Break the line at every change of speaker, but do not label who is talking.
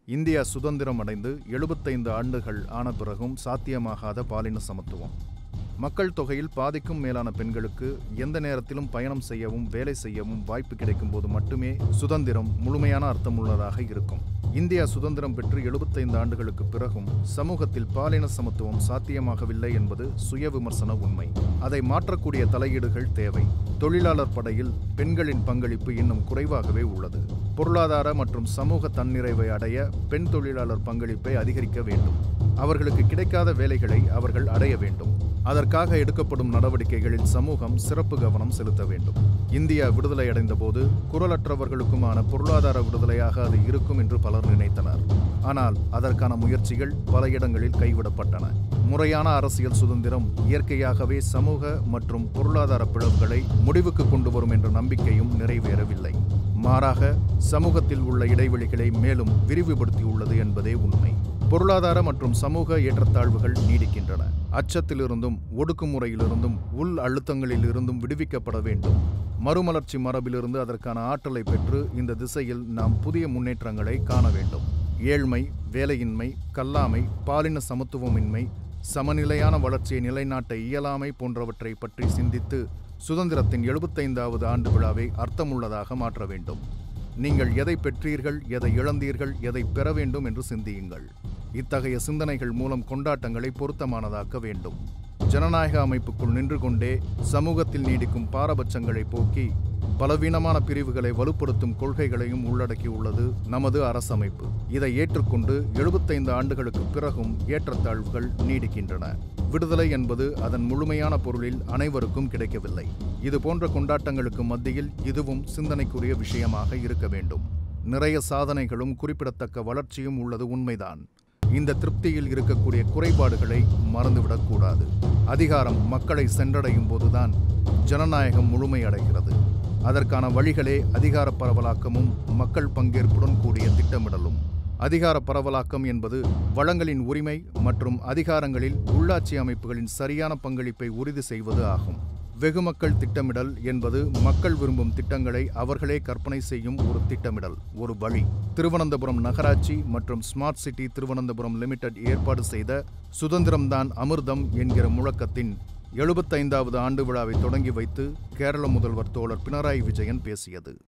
India சுதந்திரம் அடைந்து எழுபத்தைந்து ஆண்டுகள் ஆன பிறகும் சாத்தியமாகாத பாலின சமத்துவம் மக்கள் தொகையில் பாதிக்கும் மேலான பெண்களுக்கு எந்த நேரத்திலும் பயணம் செய்யவும் வேலை செய்யவும் வாய்ப்பு கிடைக்கும் போது மட்டுமே சுதந்திரம் முழுமையான அர்த்தமுள்ளதாக இருக்கும் இந்தியா சுதந்திரம் பெற்று எழுபத்தைந்து ஆண்டுகளுக்கு பிறகும் சமூகத்தில் பாலின சமத்துவம் சாத்தியமாகவில்லை என்பது சுய விமர்சன உண்மை அதை மாற்றக்கூடிய தலையீடுகள் தேவை தொழிலாளர் படையில் பெண்களின் பங்களிப்பு இன்னும் குறைவாகவே உள்ளது பொருளாதார மற்றும் சமூக தன்னிறைவை அடைய பெண் தொழிலாளர் பங்களிப்பை அதிகரிக்க வேண்டும் அவர்களுக்கு கிடைக்காத வேலைகளை அவர்கள் அடைய வேண்டும் அதற்காக எடுக்கப்படும் நடவடிக்கைகளில் சமூகம் சிறப்பு கவனம் செலுத்த வேண்டும் இந்தியா விடுதலை அடைந்த போது குரலற்றவர்களுக்குமான பொருளாதார விடுதலையாக அது இருக்கும் என்று பலர் நினைத்தனர் ஆனால் அதற்கான முயற்சிகள் பல இடங்களில் கைவிடப்பட்டன முறையான அரசியல் சுதந்திரம் இயற்கையாகவே சமூக மற்றும் பொருளாதார பிளவுகளை முடிவுக்கு கொண்டு வரும் என்ற நம்பிக்கையும் நிறைவேறவில்லை மாறாக சமூகத்தில் உள்ள இடைவெளிகளை மேலும் விரிவுபடுத்தியுள்ளது என்பதே உண்மை பொருளாதார மற்றும் சமூக ஏற்றத்தாழ்வுகள் நீடிக்கின்றன அச்சத்திலிருந்தும் ஒடுக்குமுறையிலிருந்தும் உள் அழுத்தங்களிலிருந்தும் விடுவிக்கப்பட வேண்டும் மறுமலர்ச்சி மரபிலிருந்து அதற்கான ஆற்றலை பெற்று இந்த திசையில் நாம் புதிய முன்னேற்றங்களை காண வேண்டும் ஏழ்மை வேலையின்மை கல்லாமை பாலின சமத்துவமின்மை சமநிலையான வளர்ச்சியை நிலைநாட்ட இயலாமை போன்றவற்றை பற்றி சிந்தித்து சுதந்திரத்தின் எழுபத்தைந்தாவது ஆண்டு விழாவை அர்த்தமுள்ளதாக மாற்ற வேண்டும் நீங்கள் எதை பெற்றீர்கள் எதை இழந்தீர்கள் எதை பெற வேண்டும் என்று சிந்தியுங்கள் இத்தகைய சிந்தனைகள் மூலம் கொண்டாட்டங்களை பொருத்தமானதாக்க வேண்டும் ஜனநாயக அமைப்புக்குள் நின்று கொண்டே சமூகத்தில் நீடிக்கும் பாரபட்சங்களை போக்கி பலவீனமான பிரிவுகளை வலுப்படுத்தும் கொள்கைகளையும் உள்ளடக்கியுள்ளது நமது அரசமைப்பு இதை ஏற்றுக்கொண்டு எழுபத்தைந்து ஆண்டுகளுக்கு பிறகும் ஏற்றத்தாழ்வுகள் நீடிக்கின்றன விடுதலை என்பது அதன் முழுமையான பொருளில் அனைவருக்கும் கிடைக்கவில்லை இது போன்ற கொண்டாட்டங்களுக்கு மத்தியில் இதுவும் சிந்தனைக்குரிய விஷயமாக இருக்க வேண்டும் நிறைய சாதனைகளும் குறிப்பிடத்தக்க வளர்ச்சியும் உள்ளது உண்மைதான் இந்த திருப்தியில் இருக்கக்கூடிய குறைபாடுகளை மறந்துவிடக்கூடாது அதிகாரம் மக்களை சென்றடையும் போதுதான் ஜனநாயகம் முழுமையடைகிறது அதற்கான வழிகளே அதிகார பரவலாக்கமும் மக்கள் பங்கேற்புடன் கூடிய திட்டமிடலும் அதிகார பரவலாக்கம் என்பது வளங்களின் உரிமை மற்றும் அதிகாரங்களில் உள்ளாட்சி அமைப்புகளின் சரியான பங்களிப்பை உறுதி செய்வது ஆகும் வெகுமக்கள் திட்டமிடல் என்பது மக்கள் விரும்பும் திட்டங்களை அவர்களே கற்பனை செய்யும் ஒரு திட்டமிடல் ஒரு வழி திருவனந்தபுரம் நகராட்சி மற்றும் ஸ்மார்ட் சிட்டி திருவனந்தபுரம் லிமிடெட் ஏற்பாடு செய்த சுதந்திரம்தான் அமிர்தம் என்கிற முழக்கத்தின் எழுபத்தைந்தாவது ஆண்டு விழாவை தொடங்கி வைத்து கேரள முதல்வர் தோழர் பினராயி விஜயன் பேசியது